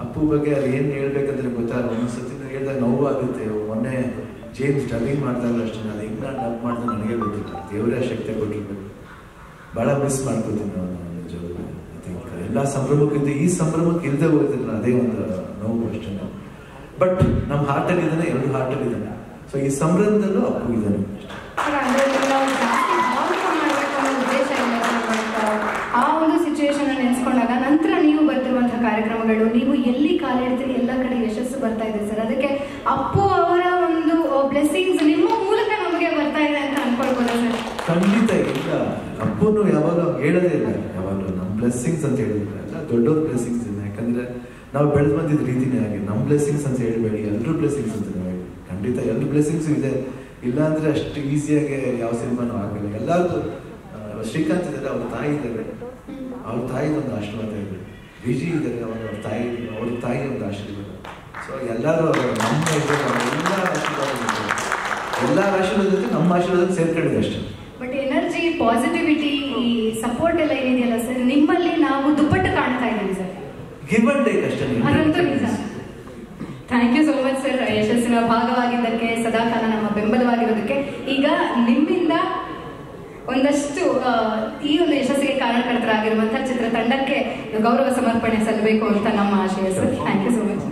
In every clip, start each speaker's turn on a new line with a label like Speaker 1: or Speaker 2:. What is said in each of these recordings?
Speaker 1: ಅಪ್ಪು ಬಗ್ಗೆ ಅದು ಏನು ಹೇಳ್ಬೇಕಂದ್ರೆ ಗೊತ್ತಾಗ ಒಂದ್ಸತಿ ಹೇಳಿದಾಗ ನೋವು ಆಗುತ್ತೆ ಮೊನ್ನೆ ಜೇಮ್ಸ್ ಡಬ್ಬಿಂಗ್ ಮಾಡ್ತಾರಲ್ಲ ಅಷ್ಟೇ ಅದು ಹೆಂಗ್ ನಾನು ಡಬ್ ಮಾಡಿದ್ರೆ ನನಗೆ ಗೊತ್ತಿಲ್ಲ ದೇವರೇ ಶಕ್ತಿ ಕೊಟ್ಟಿರ್ಬೇಕು ಭಾಳ ಮಿಸ್ ಮಾಡ್ಕೋತೀನಿ ಅವನು ನಿಜವಾಗ್ಲೂ ಐ ಥಿಂಕ್ ಎಲ್ಲ ಸಂಭ್ರಮಕ್ಕಿಂತ ಈ ಸಂಭ್ರಮಕ್ಕೆ ಇಲ್ಲದೆ ಹೋಗ್ತಿಲ್ಲ ಅದೇ ಒಂದು ನೋವು ಅಷ್ಟೇ ಬಟ್ ನಮ್ಮ ಹಾರ್ಟಲ್ಲಿ ಇದ್ದಾನೆ ಎರಡು ಹಾರ್ಟಲ್ಲಿ ಇದ್ದಾನೆ ಸೊ ಈ ಸಂಭ್ರಮದಲ್ಲೂ ಅಪ್ಪು ಇದ್ದಾನೆ
Speaker 2: ಸರ್, ಅಂದ್ರೆ ನಾವು ಜಾಸ್ತಿ ಭಾವುಕ ಮಾಡ್ಬೇಕು ಅನ್ನೋ ಉದ್ದೇಶ ಇಲ್ಲ ಸರ್, but ಆ ಒಂದು ಸಿಚುವೇಶನ್ ನೆನೆಸ್ಕೊಂಡಾಗ ನಂತರ ನೀವು ಬರ್ತಿರುವಂತಹ ಕಾರ್ಯಕ್ರಮಗಳು ನೀವು ಎಲ್ಲಿ ಕಾಲಿಡ್ತೀರಿ ಎಲ್ಲ ಕಡೆ ಯಶಸ್ಸು ಬರ್ತಾ ಇದೆ ಸರ್ ಅದಕ್ಕೆ ಅಪ್ಪು ಅವರ ಒಂದು ಬ್ಲೆಸ್ಸಿಂಗ್ಸ್ ನಿಮ್ಮ ಮೂಲಕ ನಮಗೆ ಬರ್ತಾ ಇದೆ ಅಂತ ಅನ್ಕೊಳ್ಬೋದಾ ಸರ್
Speaker 1: ಖಂಡಿತ ಇಲ್ಲ ಅಪ್ಪನು ಯಾವಾಗ ಹೇಳೋದೇ ಇಲ್ಲ ಯಾವಾಗಲೂ ನಮ್ಮ ಬ್ಲೆಸ್ಸಿಂಗ್ಸ್ ಅಂತ ಹೇಳಿದ್ರೆ ಎಲ್ಲ ದೊಡ್ಡವ್ರ ಬ್ಲೆಸ್ಸಿಂಗ್ಸ್ ಇದೆ ಯಾಕಂದ್ರೆ ನಾವು ಬೆಳೆದು ಬಂದಿದ್ದ ರೀತಿನೇ ಹಾಗೆ ನಮ್ಮ ಬ್ಲೆಸ್ಸಿಂಗ್ಸ್ ಅಂತ ಹೇಳಬೇಡಿ ಎಲ್ಲರೂ ಬ್ಲೆಸ್ಸಿಂಗ್ಸ್ ಅಂತ ಹೇಳಿ ಖಂಡಿತ ಎಲ್ಲ ಬ್ಲೆಸ್ಸಿಂಗ್ಸ್ ಇದೆ ಇಲ್ಲ ಅಂದ್ರೆ ಅಷ್ಟು ಈಸಿಯಾಗಿ ಯಾವ ಸಿನಿಮಾನು ಆಗಲ್ಲ ಎಲ್ಲಾರ್ದು ಆ, ಶ್ರೀಕಾಂತ್ ಇದ್ದಾರೆ ಅವ್ರ ತಾಯಿ ಇದ್ದಾರೆ ಅವ್ರ ತಾಯಿ ಒಂದು ಆಶೀರ್ವಾದ ಇದೆ ವಿಜಿ ಇದ್ದಾರೆ ಅವ್ರ ಅವ್ರ ತಾಯಿ ಅವ್ರ ತಾಯಿ ಒಂದು ಆಶೀರ್ವಾದ ಸೊ ಎಲ್ಲರೂ ಅವರ ನಮ್ಮ ಇದ್ದಾರೆ ಎಲ್ಲ ಆಶೀರ್ವಾದ ಇದೆ. ಎಲ್ಲರ ಆಶೀರ್ವಾದ ಜೊತೆ ನಮ್ಮ ಆಶೀರ್ವಾದ ಸೇರ್ಕೊಂಡಿದೆ ಅಷ್ಟೇ
Speaker 2: ಬಟ್ ಎನರ್ಜಿ ಪಾಸಿಟಿವಿಟಿ ಈ ಸಪೋರ್ಟ್ ಎಲ್ಲ ಏನಿದೆಯಲ್ಲ ಸರ್ ನಿಮ್ಮಲ್ಲಿ ನಾವು ದುಪ್ಪಟ್ಟು ಕಾಣ್ತಾ ಇದ್ದೀವಿ ಸರ್
Speaker 1: ಗಿವ್ ಅಂಡ್ ಟೇಕ್ ಅಷ್ಟೇ
Speaker 2: ಅದಂತೂ ನಿಜ thank you so much sir ಯಶಸ್ಸಿನ ಭಾಗವಾಗಿದ್ದಕ್ಕೆ ಸದಾಕಾಲ ನಮ್ಮ ಬೆಂಬಲವಾಗಿರೋದಕ್ಕೆ ಈಗ ನಿಮ್ಮಿಂದ ಒಂದಷ್ಟು ಆ, ಈ ಒಂದು ಯಶಸ್ಸಿಗೆ ಕಾರಣಕರ್ತರಾಗಿರುವಂತಹ ಚಿತ್ರತಂಡಕ್ಕೆ ಗೌರವ ಸಮರ್ಪಣೆ ಸಲ್ಲಬೇಕು ಅಂತ ನಮ್ಮ ಆಶಯ sir thank you so much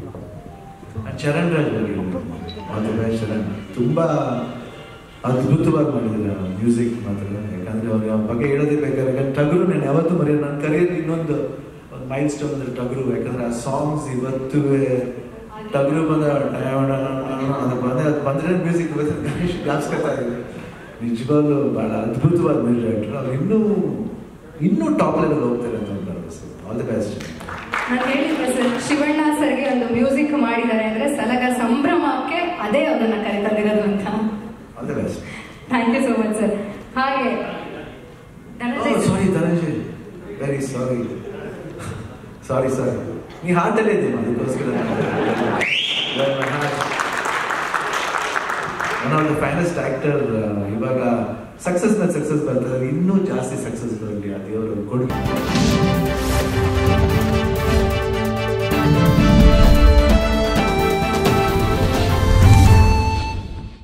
Speaker 1: Charan Raj ಬಗ್ಗೆ ಅದು ಚರಣ್ ತುಂಬಾ ಅದ್ಭುತವಾಗಿ ಮಾಡಿದ್ದಾರೆ ಮ್ಯೂಸಿಕ್ ಮಾತ್ರ ಯಾಕಂದ್ರೆ ಅವ್ರ ಅವ್ರ ಬಗ್ಗೆ ಹೇಳೋದೇ ಬೇಕಾದ್ರೆ ಯಾಕಂದ್ರೆ ಟಗರು ನಾನು ಯಾವತ್ತೂ ಮರೆಯ ನನ್ನ ಕರಿಯರ್ ಇನ್ನೊಂದು ಒಂದು ಮೈಲ್ ಸ್ಟೋನ್ ಅಂದ್ರೆ ಟಗರು ಯಾಕಂದ್ರೆ ಆ ಸಾಂಗ್ಸ್ ಇವತ್ತು ಟಗರು ಬಂದ ಅದು ಬಂದ್ರೆ ಅದು ಬಂದ್ರೆ ಮ್ಯೂಸಿಕ್ ಗಣೇಶ್ ಗಾಸ್ಕೊತಾ ಇದೆ ನಿಜವಾಗ್ಲೂ ಬಹಳ ಅದ್ಭುತವಾದ ಮ್ಯೂಸಿಕ್ ಡೈರೆಕ್ಟರ್ ಅವ್ರು ಇನ್ನೂ ಇನ್ನೂ ಟಾಪ್ ಲೆವೆಲ್ ಹೋಗ್ತಾರೆ ಅಂತ ಒಂದು ಭರವಸೆ ಆಲ್ ದಿ ಬೆಸ್ಟ್
Speaker 2: ನಾನು ಹೇಳಿದ್ದೆ ಸರ್ ಶಿವಣ್ಣ ಸರ್ಗೆ ಒಂದು ಮ್ಯೂಸಿಕ್ ಮಾಡಿದ್ದಾರೆ ಅಂದ್ರೆ ಸಲಗ ಸಂಭ್ರಮಕ್ಕೆ ಅದೇ ಅವರನ್ನ ಕರೆತಂದಿರೋದು ಅಂತ
Speaker 1: all the best
Speaker 2: thank you so much sir ಹಾಗೆ Dhananjay sir.
Speaker 1: Sorry Dhananjay very sorry sorry sorry ನೀ ಹಾರ್ಟಲ್ಲೇ ಇದ್ದೀನಿ ಅದಕ್ಕೋಸ್ಕರ one of the finest actor ಇವಾಗ ಸಕ್ಸಸ್ ಮೇಲೆ ಸಕ್ಸಸ್ ಬರ್ತದೆ ಇನ್ನೂ ಜಾಸ್ತಿ ಸಕ್ಸಸ್ ಬರಲಿ ಆ ದೇವರು ಕೊಡು